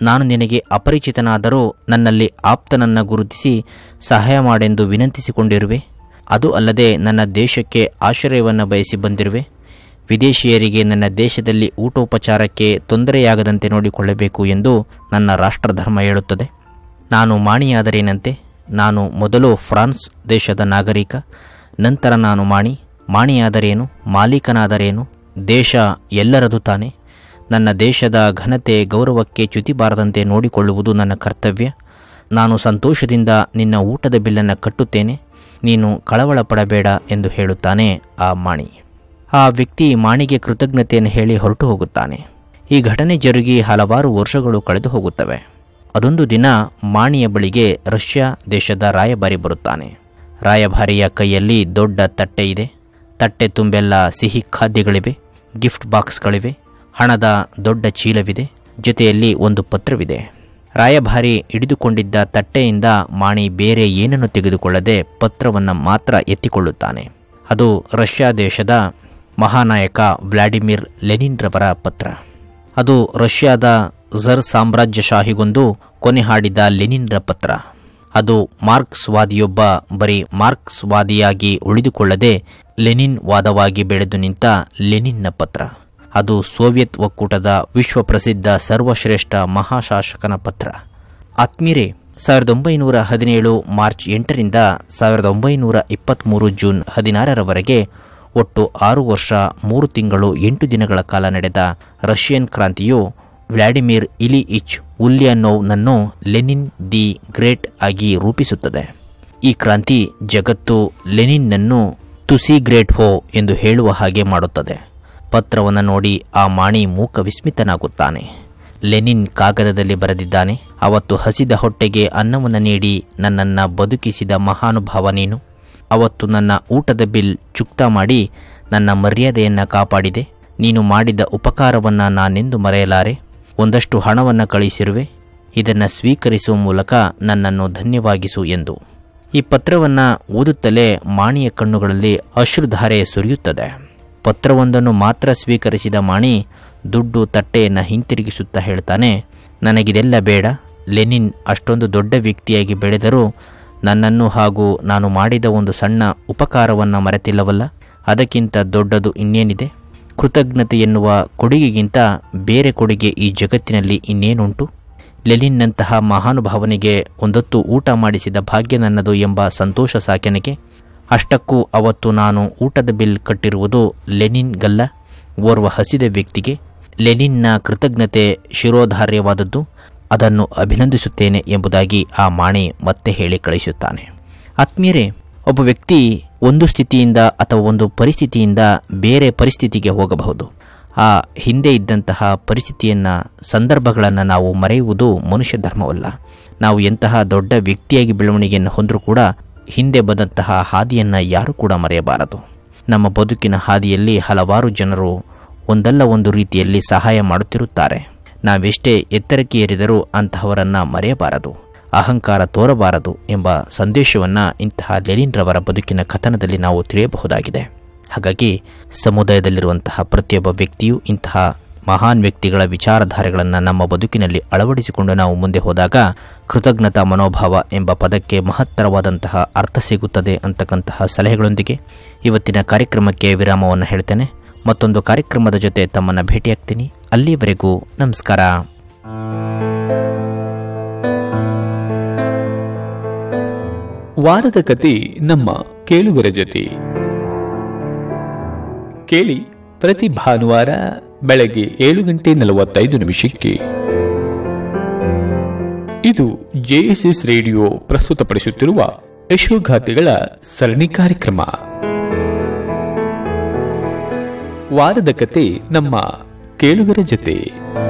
ನಾನು ನಿನಗೆ ಅಪರಿಚಿತನಾದರೂ ನನ್ನಲ್ಲಿ ಆಪ್ತನನ್ನ ಗುರುತಿಸಿ ಸಹಾಯ ಮಾಡೆಂದು ವಿನಂತಿಸಿಕೊಂಡಿರುವೆ ಅದು ಅಲ್ಲದೆ ನನ್ನ ದೇಶಕ್ಕೆ ಆಶ್ರಯವನ್ನು ಬಯಸಿ ಬಂದಿರುವೆ ವಿದೇಶಿಯರಿಗೆ ನನ್ನ ದೇಶದಲ್ಲಿ ಊಟೋಪಚಾರಕ್ಕೆ ತೊಂದರೆಯಾಗದಂತೆ ನೋಡಿಕೊಳ್ಳಬೇಕು ಎಂದು ನನ್ನ ರಾಷ್ಟ್ರಧರ್ಮ ಹೇಳುತ್ತದೆ ನಾನು ಮಾಣಿಯಾದರೇನಂತೆ ನಾನು ಮೊದಲು ಫ್ರಾನ್ಸ್ ದೇಶದ ನಾಗರಿಕ ನಂತರ ನಾನು ಮಾಣಿ ಮಾಣಿಯಾದರೇನು ಮಾಲೀಕನಾದರೇನು ದೇಶ ಎಲ್ಲರದು ತಾನೆ ನನ್ನ ದೇಶದ ಘನತೆ ಗೌರವಕ್ಕೆ ಚ್ಯುತಿ ಬಾರದಂತೆ ನೋಡಿಕೊಳ್ಳುವುದು ನನ್ನ ಕರ್ತವ್ಯ ನಾನು ಸಂತೋಷದಿಂದ ನಿನ್ನ ಊಟದ ಬಿಲ್ಲನ್ನು ಕಟ್ಟುತ್ತೇನೆ ನೀನು ಕಳವಳ ಪಡಬೇಡ ಎಂದು ಹೇಳುತ್ತಾನೆ ಆ ಮಾಣಿ ಆ ವ್ಯಕ್ತಿ ಮಾಣಿಗೆ ಕೃತಜ್ಞತೆಯನ್ನು ಹೇಳಿ ಹೊರಟು ಹೋಗುತ್ತಾನೆ ಈ ಘಟನೆ ಜರುಗಿ ಹಲವಾರು ವರ್ಷಗಳು ಕಳೆದು ಹೋಗುತ್ತವೆ ಅದೊಂದು ದಿನ ಮಾಣಿಯ ಬಳಿಗೆ ರಷ್ಯಾ ದೇಶದ ರಾಯಭಾರಿ ಬರುತ್ತಾನೆ ರಾಯಭಾರಿಯ ಕೈಯಲ್ಲಿ ದೊಡ್ಡ ತಟ್ಟೆ ಇದೆ ತಟ್ಟೆ ತುಂಬೆಲ್ಲ ಸಿಹಿ ಖಾದ್ಯಗಳಿವೆ ಗಿಫ್ಟ್ ಬಾಕ್ಸ್ಗಳಿವೆ ಹಣದ ದೊಡ್ಡ ಚೀಲವಿದೆ ಜೊತೆಯಲ್ಲಿ ಒಂದು ಪತ್ರವಿದೆ ರಾಯಭಾರಿ ಹಿಡಿದುಕೊಂಡಿದ್ದ ತಟ್ಟೆಯಿಂದ ಮಾಣಿ ಬೇರೆ ಏನನ್ನು ತೆಗೆದುಕೊಳ್ಳದೆ ಪತ್ರವನ್ನು ಮಾತ್ರ ಎತ್ತಿಕೊಳ್ಳುತ್ತಾನೆ ಅದು ರಷ್ಯಾ ದೇಶದ ಮಹಾನಾಯಕ ವ್ಲಾಡಿಮಿರ್ ಲೆನಿನ್ರವರ ಪತ್ರ ಅದು ರಷ್ಯಾದ ಝರ್ ಸಾಮ್ರಾಜ್ಯಶಾಹಿಗೊಂದು ಕೊನೆ ಹಾಡಿದ ಲೆನಿನ್ರ ಪತ್ರ ಅದು ಮಾರ್ಕ್ಸ್ವಾದಿಯೊಬ್ಬ ಬರೀ ಮಾರ್ಕ್ಸ್ವಾದಿಯಾಗಿ ಉಳಿದುಕೊಳ್ಳದೆ ಲೆನಿನ್ ವಾದವಾಗಿ ಬೆಳೆದು ನಿಂತ ಲೆನಿನ್ನ ಪತ್ರ ಅದು ಸೋವಿಯತ್ ಒಕ್ಕೂಟದ ವಿಶ್ವಪ್ರಸಿದ್ಧ ಸರ್ವಶ್ರೇಷ್ಠ ಮಹಾಶಾಸಕನ ಪತ್ರ ಆತ್ಮೀರೆ ಸಾವಿರದ ಒಂಬೈನೂರ ಹದಿನೇಳು ಮಾರ್ಚ್ ಎಂಟರಿಂದ ಸಾವಿರದ ಒಂಬೈನೂರ ಇಪ್ಪತ್ತ್ಮೂರು ಜೂನ್ ಹದಿನಾರರವರೆಗೆ ಒಟ್ಟು ಆರು ವರ್ಷ ಮೂರು ತಿಂಗಳು ಎಂಟು ದಿನಗಳ ಕಾಲ ನಡೆದ ರಷ್ಯನ್ ಕ್ರಾಂತಿಯು ವ್ಲಾಡಿಮಿರ್ ಇಲಿಇಚ್ ಉಲ್ಯಾನೋವ್ನನ್ನು ಲೆನಿನ್ ದಿ ಗ್ರೇಟ್ ಆಗಿ ರೂಪಿಸುತ್ತದೆ ಈ ಕ್ರಾಂತಿ ಜಗತ್ತು ಲೆನಿನ್ನನ್ನು ತುಸಿ ಗ್ರೇಟ್ ಹೋ ಎಂದು ಹೇಳುವ ಹಾಗೆ ಮಾಡುತ್ತದೆ ಪತ್ರವನ್ನು ನೋಡಿ ಆ ಮಾಣಿ ಮೂಕ ವಿಸ್ಮಿತನಾಗುತ್ತಾನೆ ಲೆನಿನ್ ಕಾಗದದಲ್ಲಿ ಬರೆದಿದ್ದಾನೆ ಅವತ್ತು ಹಸಿದ ಹೊಟ್ಟೆಗೆ ಅನ್ನವನ್ನು ನೀಡಿ ನನ್ನನ್ನು ಬದುಕಿಸಿದ ಮಹಾನುಭಾವ ನೀನು ಅವತ್ತು ನನ್ನ ಊಟದ ಬಿಲ್ ಚುಕ್ತಾ ಮಾಡಿ ನನ್ನ ಮರ್ಯಾದೆಯನ್ನು ಕಾಪಾಡಿದೆ ನೀನು ಮಾಡಿದ ಉಪಕಾರವನ್ನು ನಾನೆಂದು ಮರೆಯಲಾರೆ ಒಂದಷ್ಟು ಹಣವನ್ನು ಕಳಿಸಿರುವೆ ಇದನ್ನು ಸ್ವೀಕರಿಸುವ ಮೂಲಕ ನನ್ನನ್ನು ಧನ್ಯವಾಗಿಸು ಎಂದು ಈ ಪತ್ರವನ್ನು ಓದುತ್ತಲೇ ಮಾಣಿಯ ಕಣ್ಣುಗಳಲ್ಲಿ ಅಶ್ರುಧಾರೆ ಸುರಿಯುತ್ತದೆ ಪತ್ರವೊಂದನ್ನು ಮಾತ್ರ ಸ್ವೀಕರಿಸಿದ ಮಾಣಿ ದುಡ್ಡು ತಟ್ಟೆಯನ್ನು ಹಿಂತಿರುಗಿಸುತ್ತಾ ಹೇಳ್ತಾನೆ ನನಗಿದೆಲ್ಲ ಬೇಡ ಲೆನಿನ್ ಅಷ್ಟೊಂದು ದೊಡ್ಡ ವ್ಯಕ್ತಿಯಾಗಿ ಬೆಳೆದರೂ ನನ್ನನ್ನು ಹಾಗೂ ನಾನು ಮಾಡಿದ ಒಂದು ಸಣ್ಣ ಉಪಕಾರವನ್ನು ಮರೆತಿಲ್ಲವಲ್ಲ ಅದಕ್ಕಿಂತ ದೊಡ್ಡದು ಇನ್ನೇನಿದೆ ಕೃತಜ್ಞತೆ ಎನ್ನುವ ಕೊಡುಗೆಗಿಂತ ಬೇರೆ ಕೊಡುಗೆ ಈ ಜಗತ್ತಿನಲ್ಲಿ ಇನ್ನೇನುಂಟು ಲೆನಿನ್ನಂತಹ ಮಹಾನುಭಾವನಿಗೆ ಒಂದೊತ್ತು ಊಟ ಮಾಡಿಸಿದ ಭಾಗ್ಯ ನನ್ನದು ಎಂಬ ಸಂತೋಷ ಸಾಕೆನಗೆ ಅಷ್ಟಕ್ಕೂ ಅವತ್ತು ನಾನು ಊಟದ ಬಿಲ್ ಕಟ್ಟಿರುವುದು ಲೆನಿನ್ಗಲ್ಲ ಓರ್ವ ಹಸಿದ ವ್ಯಕ್ತಿಗೆ ಲೆನಿನ್ನ ಕೃತಜ್ಞತೆ ಶಿರೋಧಾರ್ಯವಾದದ್ದು ಅದನ್ನು ಅಭಿನಂದಿಸುತ್ತೇನೆ ಎಂಬುದಾಗಿ ಆ ಮಾಣಿ ಮತ್ತೆ ಹೇಳಿ ಕಳಿಸುತ್ತಾನೆ ಆತ್ಮೀಯರೇ ಒಬ್ಬ ವ್ಯಕ್ತಿ ಒಂದು ಸ್ಥಿತಿಯಿಂದ ಅಥವಾ ಒಂದು ಪರಿಸ್ಥಿತಿಯಿಂದ ಬೇರೆ ಪರಿಸ್ಥಿತಿಗೆ ಹೋಗಬಹುದು ಆ ಹಿಂದೆ ಇದ್ದಂತಹ ಪರಿಸ್ಥಿತಿಯನ್ನು ಸಂದರ್ಭಗಳನ್ನು ನಾವು ಮರೆಯುವುದು ಮನುಷ್ಯ ಧರ್ಮವಲ್ಲ ನಾವು ಎಂತಹ ದೊಡ್ಡ ವ್ಯಕ್ತಿಯಾಗಿ ಬೆಳವಣಿಗೆಯನ್ನು ಹೊಂದರೂ ಕೂಡ ಹಿಂದೆ ಬಂದಂತಹ ಹಾದಿಯನ್ನು ಯಾರೂ ಕೂಡ ಮರೆಯಬಾರದು ನಮ್ಮ ಬದುಕಿನ ಹಾದಿಯಲ್ಲಿ ಹಲವಾರು ಜನರು ಒಂದಲ್ಲ ಒಂದು ರೀತಿಯಲ್ಲಿ ಸಹಾಯ ಮಾಡುತ್ತಿರುತ್ತಾರೆ ನಾವೆಷ್ಟೇ ಎತ್ತರಕ್ಕೆ ಏರಿದರೂ ಅಂತಹವರನ್ನು ಮರೆಯಬಾರದು ಅಹಂಕಾರ ತೋರಬಾರದು ಎಂಬ ಸಂದೇಶವನ್ನು ಇಂತಹ ಲೆನಿನ್ರವರ ಬದುಕಿನ ಕಥನದಲ್ಲಿ ನಾವು ತಿಳಿಯಬಹುದಾಗಿದೆ ಹಾಗಾಗಿ ಸಮುದಾಯದಲ್ಲಿರುವಂತಹ ಪ್ರತಿಯೊಬ್ಬ ವ್ಯಕ್ತಿಯೂ ಇಂತಹ ಮಹಾನ್ ವ್ಯಕ್ತಿಗಳ ವಿಚಾರಧಾರೆಗಳನ್ನು ನಮ್ಮ ಬದುಕಿನಲ್ಲಿ ಅಳವಡಿಸಿಕೊಂಡು ನಾವು ಮುಂದೆ ಹೋದಾಗ ಕೃತಜ್ಞತಾ ಮನೋಭಾವ ಎಂಬ ಪದಕ್ಕೆ ಮಹತ್ತರವಾದಂತಹ ಅರ್ಥ ಸಿಗುತ್ತದೆ ಅಂತಕ್ಕಂತಹ ಸಲಹೆಗಳೊಂದಿಗೆ ಇವತ್ತಿನ ಕಾರ್ಯಕ್ರಮಕ್ಕೆ ವಿರಾಮವನ್ನು ಹೇಳ್ತೇನೆ ಮತ್ತೊಂದು ಕಾರ್ಯಕ್ರಮದ ಜೊತೆ ತಮ್ಮನ್ನು ಭೇಟಿಯಾಗ್ತೀನಿ ಅಲ್ಲಿವರೆಗೂ ನಮಸ್ಕಾರ ವಾರದ ಕತೆ ನಮ್ಮ ಕೇಳುಗರ ಜೊತೆ ಕೇಳಿ ಪ್ರತಿ ಭಾನುವಾರ ಬೆಳಗ್ಗೆ ಏಳು ಗಂಟೆ ನಲವತ್ತೈದು ನಿಮಿಷಕ್ಕೆ ಇದು ಜೆಎಸ್ಎಸ್ ರೇಡಿಯೋ ಪ್ರಸ್ತುತಪಡಿಸುತ್ತಿರುವ ಯಶೋಗಾಥೆಗಳ ಸರಣಿ ಕಾರ್ಯಕ್ರಮ ವಾರದ ಕತೆ ನಮ್ಮ ಕೇಳುಗರ ಜೊತೆ